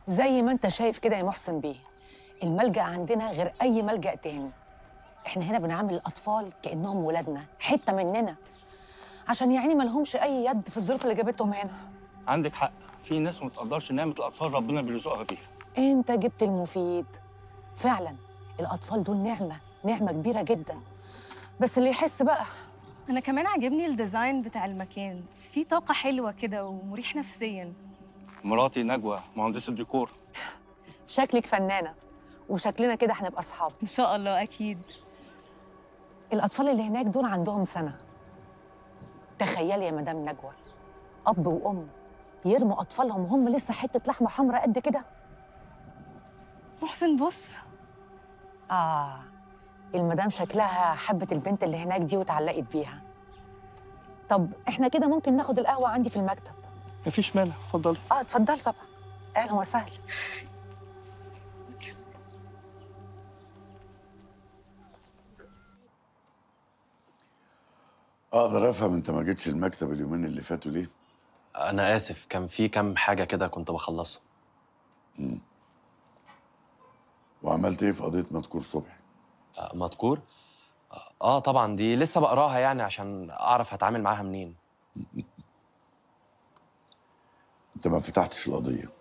زي ما انت شايف كده يا محسن بيه الملجأ عندنا غير أي ملجأ تاني احنا هنا بنعامل الأطفال كأنهم ولادنا حتة مننا عشان يعني ما لهمش أي يد في الظروف اللي جابتهم هنا عندك حق في ناس ما تقدرش نعمه الاطفال ربنا بيرزقها بيها انت جبت المفيد فعلا الأطفال دول نعمة نعمة كبيرة جدا بس اللي يحس بقى انا كمان عاجبني الديزاين بتاع المكان فيه طاقه حلوه كده ومريح نفسيا مراتي نجوى مهندسه ديكور شكلك فنانة وشكلنا كده هنبقى أصحاب ان شاء الله اكيد الأطفال اللي هناك دول عندهم سنة تخيلي يا مدام نجوى أب وأم يرموا أطفالهم وهم لسه حتة لحمة حمراء قد كده محسن بص آه المدام شكلها حبت البنت اللي هناك دي واتعلقت بيها طب احنا كده ممكن ناخد القهوة عندي في المكتب مفيش مانع اتفضلي اه اتفضل طبعا اهلا وسهلا اقدر افهم انت ما جيتش المكتب اليومين اللي فاتوا ليه انا اسف كان في كام حاجه كده كنت بخلصها وعملت ايه في قضيه مذكور صبحي آه، مذكور اه طبعا دي لسه بقراها يعني عشان اعرف هتعامل معاها منين انت ما فتحتش القضيه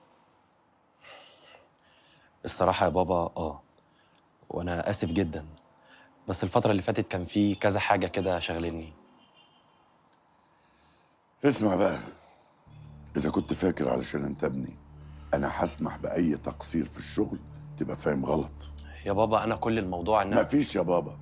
الصراحه يا بابا اه وانا اسف جدا بس الفتره اللي فاتت كان في كذا حاجه كده شغلني اسمع بقى اذا كنت فاكر علشان انت ابني انا هسمح باي تقصير في الشغل تبقى فاهم غلط يا بابا انا كل الموضوع ان ما فيش يا بابا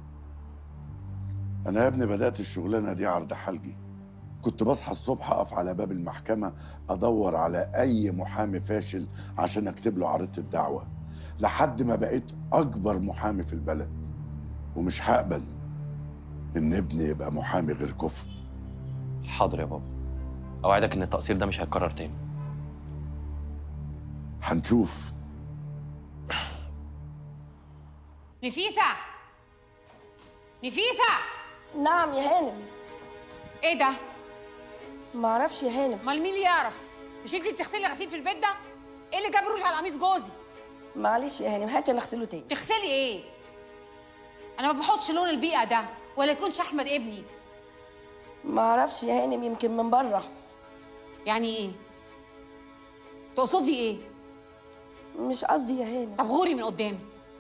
انا يا ابني بدات الشغلانه دي عرض حلقي كنت بصحى الصبح اقف على باب المحكمه ادور على اي محامي فاشل عشان اكتب له عريضه الدعوه لحد ما بقيت اكبر محامي في البلد ومش هقبل ان ابني يبقى محامي غير كفء حاضر يا بابا اوعدك ان التقصير ده مش هيتكرر تاني هنشوف نفيسة نفيسة نعم يا هانم ايه ده؟ ما اعرفش يا هانم امال مين اللي يعرف؟ مش انت اللي بتغسلي غسيل في البيت ده؟ ايه اللي جاب الروج على قميص جوزي؟ معلش يا هانم هاتي انا اغسله تاني تغسلي ايه؟ انا ما بحطش لون البيئة ده ولا يكونش احمد ابني ما اعرفش يا هانم يمكن من بره يعني ايه؟ تقصدي ايه؟ مش قصدي يا هانم طب غوري من قدامي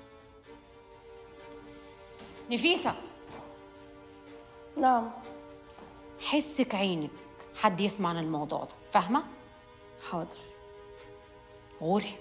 نفيسة نعم حسك عينك حد يسمع عن الموضوع ده فاهمة؟ حاضر غوري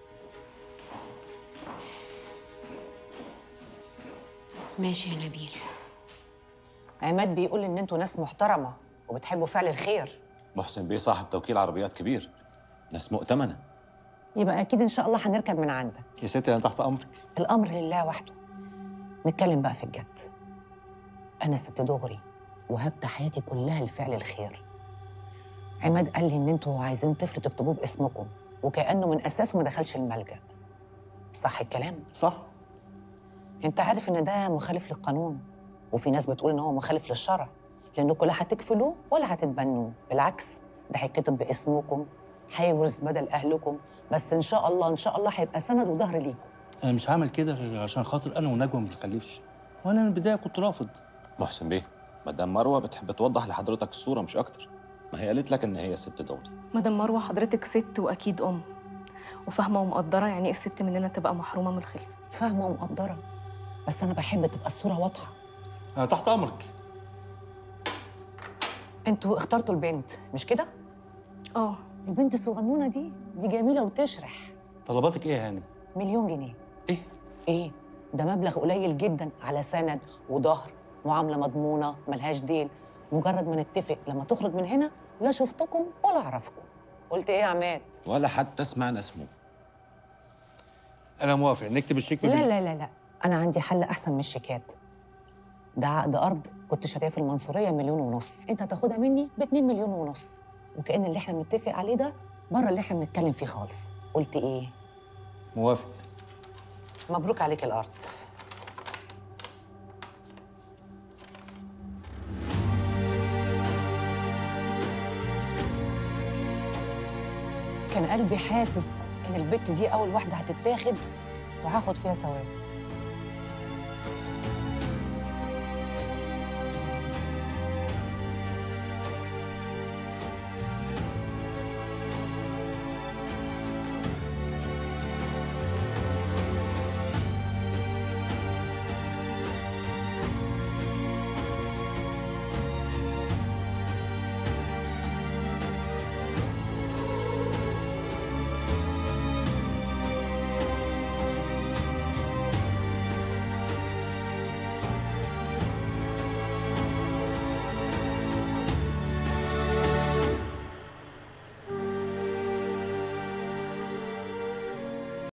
ماشي يا نبيل عماد بيقول ان انتوا ناس محترمة وبتحبوا فعل الخير محسن بيه صاحب توكيل عربيات كبير ناس مؤتمنة يبقى اكيد ان شاء الله هنركب من عندك يا ستي انا تحت امرك الامر لله وحده نتكلم بقى في الجد انا ست دغري وهبت حياتي كلها لفعل الخير عماد قال لي ان انتوا عايزين طفل تكتبوه باسمكم وكانه من اساسه ما دخلش الملجا صح الكلام صح انت عارف ان ده مخالف للقانون وفي ناس بتقول ان هو مخالف للشرع لانكم لا هتكفلوه ولا هتتبنوه بالعكس ده هيتكتب باسمكم هيورث بدل اهلكم بس ان شاء الله ان شاء الله هيبقى سند وظهر ليكم انا مش هعمل كده غير عشان خاطر انا ونجوى ما بنخلفش وانا من البدايه كنت رافض محسن بيه مدام مروة بتحب توضح لحضرتك الصورة مش أكتر ما هي قالت لك إن هي ست دوري مدام مروه حضرتك ست واكيد ام وفاهمه ومقدره يعني ايه الست مننا تبقى محرومه من الخلفه فاهمه ومقدره بس انا بحب تبقى الصوره واضحه انا تحت امرك انتوا اخترتوا البنت مش كده اه البنت الصغنونه دي دي جميله وتشرح طلباتك ايه يا هانم مليون جنيه ايه ايه ده مبلغ قليل جدا على سند وظهر معامله مضمونه ملهاش ديل مجرد ما نتفق لما تخرج من هنا لا شفتكم ولا اعرفكم قلت ايه يا عماد ولا حتى سمعنا اسمه انا موافق نكتب الشيك لا بالبنت. لا لا لا انا عندي حل احسن من الشيكات ده عقد ارض كنت شاريه في المنصوريه مليون ونص انت هتاخدها مني ب 2 مليون ونص وكأن اللي احنا بنتفق عليه ده بره اللي احنا بنتكلم فيه خالص قلت ايه موافق مبروك عليك الارض كان قلبي حاسس ان البت دي اول واحده هتتاخد وهاخد فيها ثواب